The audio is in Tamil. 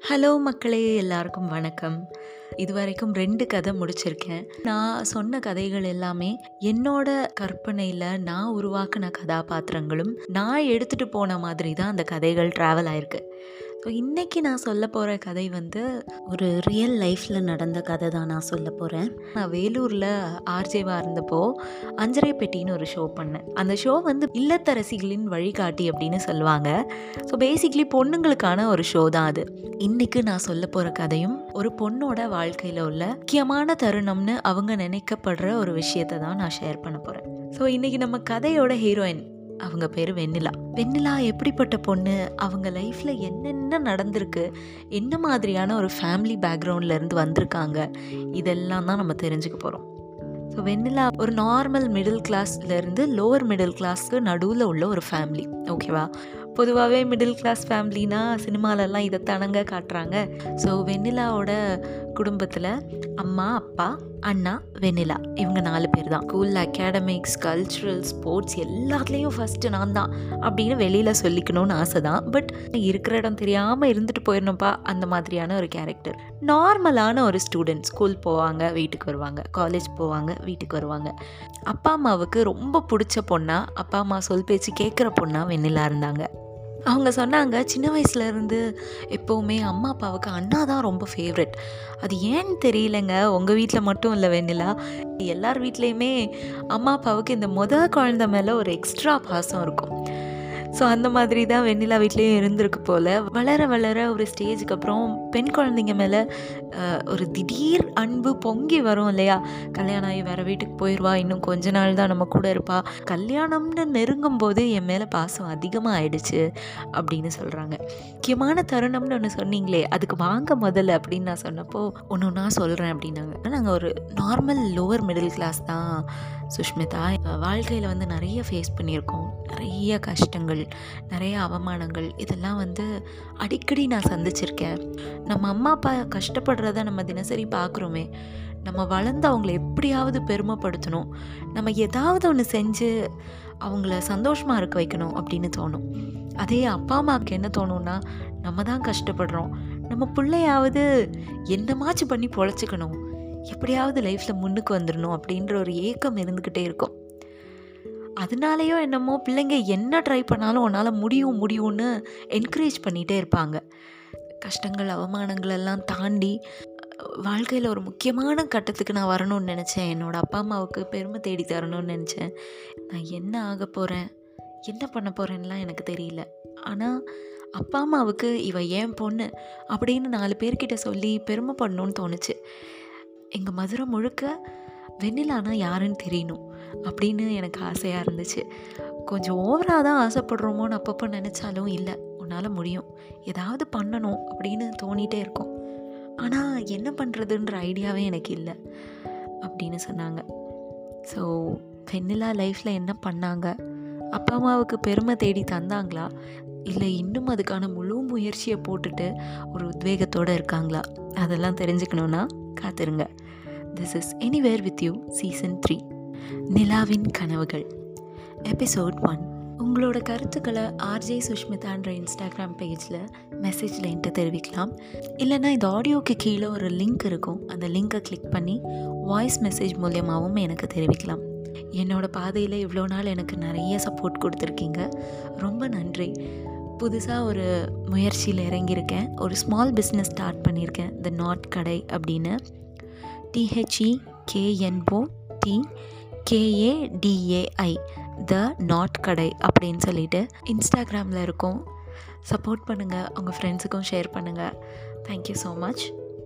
ஹலோ மக்களே எல்லாருக்கும் வணக்கம் இதுவரைக்கும் ரெண்டு கதை முடிச்சிருக்கேன் நான் சொன்ன கதைகள் எல்லாமே என்னோட கற்பனையில் நான் உருவாக்கின கதாபாத்திரங்களும் நான் எடுத்துகிட்டு போன மாதிரி தான் அந்த கதைகள் ட்ராவல் ஆயிருக்கு ஸோ இன்றைக்கி நான் சொல்ல போகிற கதை வந்து ஒரு ரியல் லைஃப்பில் நடந்த கதை தான் நான் சொல்ல போகிறேன் நான் வேலூரில் ஆர்ஜேவாக இருந்தப்போ அஞ்சரை பெட்டின்னு ஒரு ஷோ பண்ணேன் அந்த ஷோ வந்து இல்லத்தரசிகளின் வழிகாட்டி அப்படின்னு சொல்லுவாங்க ஸோ பேசிக்லி பொண்ணுங்களுக்கான ஒரு ஷோ தான் அது இன்றைக்கு நான் சொல்ல போகிற கதையும் ஒரு பொண்ணோட வாழ்க்கையில் உள்ள முக்கியமான தருணம்னு அவங்க நினைக்கப்படுற ஒரு விஷயத்தை தான் நான் ஷேர் பண்ண போகிறேன் ஸோ இன்றைக்கி நம்ம கதையோட ஹீரோயின் அவங்க பேர் வெண்ணிலா வெண்ணிலா எப்படிப்பட்ட பொண்ணு அவங்க லைஃப்பில் என்னென்ன நடந்திருக்கு என்ன மாதிரியான ஒரு ஃபேமிலி பேக்ரவுண்டில் இருந்து வந்திருக்காங்க இதெல்லாம் தான் நம்ம தெரிஞ்சுக்க போகிறோம் ஸோ வெண்ணிலா ஒரு நார்மல் மிடில் கிளாஸ்லேருந்து லோவர் மிடில் கிளாஸ்க்கு நடுவில் உள்ள ஒரு ஃபேமிலி ஓகேவா பொதுவாகவே மிடில் கிளாஸ் ஃபேமிலினா சினிமாலெல்லாம் இதை தனங்க காட்டுறாங்க ஸோ வெண்ணிலாவோட குடும்பத்தில் அம்மா அப்பா அண்ணா வெண்ணிலா இவங்க நாலு பேர் தான் ஸ்கூல் அகாடமிக்ஸ் கல்ச்சுரல் ஸ்போர்ட்ஸ் எல்லாத்துலேயும் ஃபஸ்ட்டு நான் தான் அப்படின்னு வெளியில் சொல்லிக்கணும்னு ஆசை தான் பட் இருக்கிற இடம் தெரியாமல் இருந்துட்டு போயிடணும்ப்பா அந்த மாதிரியான ஒரு கேரக்டர் நார்மலான ஒரு ஸ்டூடெண்ட் ஸ்கூல் போவாங்க வீட்டுக்கு வருவாங்க காலேஜ் போவாங்க வீட்டுக்கு வருவாங்க அப்பா அம்மாவுக்கு ரொம்ப பிடிச்ச பொண்ணா அப்பா அம்மா சொல் பேச்சு கேட்குற பொண்ணா வெண்ணிலா இருந்தாங்க அவங்க சொன்னாங்க சின்ன வயசுலேருந்து எப்போவுமே அம்மா அப்பாவுக்கு அண்ணா தான் ரொம்ப ஃபேவரெட் அது ஏன்னு தெரியலங்க உங்கள் வீட்டில் மட்டும் இல்லை வெண்ணிலா எல்லார் வீட்லேயுமே அம்மா அப்பாவுக்கு இந்த முத குழந்த மேலே ஒரு எக்ஸ்ட்ரா பாசம் இருக்கும் ஸோ அந்த மாதிரி தான் வெண்ணிலா வீட்லேயும் இருந்திருக்கு போல் வளர வளர ஒரு ஸ்டேஜுக்கு அப்புறம் பெண் குழந்தைங்க மேலே ஒரு திடீர் அன்பு பொங்கி வரும் இல்லையா கல்யாணம் ஆகி வேறு வீட்டுக்கு போயிடுவா இன்னும் கொஞ்ச நாள் தான் நம்ம கூட இருப்பா கல்யாணம்னு நெருங்கும் போது என் மேலே பாசம் அதிகமாக ஆயிடுச்சு அப்படின்னு சொல்கிறாங்க முக்கியமான தருணம்னு ஒன்று சொன்னீங்களே அதுக்கு வாங்க முதல்ல அப்படின்னு நான் சொன்னப்போ ஒன்று ஒன்றா சொல்கிறேன் அப்படின்னாங்க நாங்கள் ஒரு நார்மல் லோவர் மிடில் கிளாஸ் தான் சுஷ்மிதா வாழ்க்கையில் வந்து நிறைய ஃபேஸ் பண்ணியிருக்கோம் நிறைய கஷ்டங்கள் நிறைய அவமானங்கள் இதெல்லாம் வந்து அடிக்கடி நான் சந்திச்சிருக்கேன் நம்ம அம்மா அப்பா கஷ்டப்படுறத நம்ம தினசரி பார்க்குறோமே நம்ம வளர்ந்து அவங்கள எப்படியாவது பெருமைப்படுத்தணும் நம்ம ஏதாவது ஒன்று செஞ்சு அவங்கள சந்தோஷமாக இருக்க வைக்கணும் அப்படின்னு தோணும் அதே அப்பா அம்மாவுக்கு என்ன தோணும்னா நம்ம தான் கஷ்டப்படுறோம் நம்ம பிள்ளையாவது என்னமாச்சும் பண்ணி பொழைச்சிக்கணும் எப்படியாவது லைஃப்பில் முன்னுக்கு வந்துடணும் அப்படின்ற ஒரு ஏக்கம் இருந்துக்கிட்டே இருக்கும் அதனாலேயோ என்னமோ பிள்ளைங்க என்ன ட்ரை பண்ணாலும் உன்னால் முடியும் முடியும்னு என்கரேஜ் பண்ணிகிட்டே இருப்பாங்க கஷ்டங்கள் அவமானங்கள் எல்லாம் தாண்டி வாழ்க்கையில் ஒரு முக்கியமான கட்டத்துக்கு நான் வரணும்னு நினச்சேன் என்னோடய அப்பா அம்மாவுக்கு பெருமை தேடி தரணும்னு நினச்சேன் நான் என்ன ஆக போகிறேன் என்ன பண்ண போகிறேன்லாம் எனக்கு தெரியல ஆனால் அப்பா அம்மாவுக்கு இவ ஏன் பொண்ணு அப்படின்னு நாலு பேர்கிட்ட சொல்லி பெருமைப்படணும்னு தோணுச்சு எங்கள் மதுரை முழுக்க வெண்ணிலானா யாருன்னு தெரியணும் அப்படின்னு எனக்கு ஆசையாக இருந்துச்சு கொஞ்சம் ஓவராக தான் ஆசைப்படுறோமோன்னு அப்பப்போ நினச்சாலும் இல்லை உன்னால் முடியும் ஏதாவது பண்ணணும் அப்படின்னு தோணிகிட்டே இருக்கும் ஆனால் என்ன பண்ணுறதுன்ற ஐடியாவே எனக்கு இல்லை அப்படின்னு சொன்னாங்க ஸோ வெண்ணிலா லைஃப்பில் என்ன பண்ணாங்க அப்பா அம்மாவுக்கு பெருமை தேடி தந்தாங்களா இல்லை இன்னும் அதுக்கான முழு முயற்சியை போட்டுட்டு ஒரு உத்வேகத்தோடு இருக்காங்களா அதெல்லாம் தெரிஞ்சுக்கணுன்னா காத்துருங்க this is anywhere with you season three நிலாவின் கனவுகள் எபிசோட் ஒன் உங்களோட கருத்துக்களை ஆர்ஜே சுஷ்மிதான்ற இன்ஸ்டாகிராம் பேஜில் மெசேஜில் என்கிட்ட தெரிவிக்கலாம் இல்லைனா இந்த ஆடியோக்கு கீழே ஒரு லிங்க் இருக்கும் அந்த லிங்க்கை கிளிக் பண்ணி வாய்ஸ் மெசேஜ் மூலியமாகவும் எனக்கு தெரிவிக்கலாம் என்னோடய பாதையில் இவ்வளோ நாள் எனக்கு நிறைய சப்போர்ட் கொடுத்துருக்கீங்க ரொம்ப நன்றி புதுசாக ஒரு முயற்சியில் இறங்கியிருக்கேன் ஒரு ஸ்மால் பிஸ்னஸ் ஸ்டார்ட் பண்ணியிருக்கேன் த நாட் கடை அப்படின்னு T H E K N O T K A D A I the knot Kadai அப்படின்னு சொல்லிட்டு இன்ஸ்டாகிராமில் இருக்கும் சப்போர்ட் பண்ணுங்கள் உங்கள் ஃப்ரெண்ட்ஸுக்கும் ஷேர் பண்ணுங்கள் தேங்க்யூ ஸோ மச்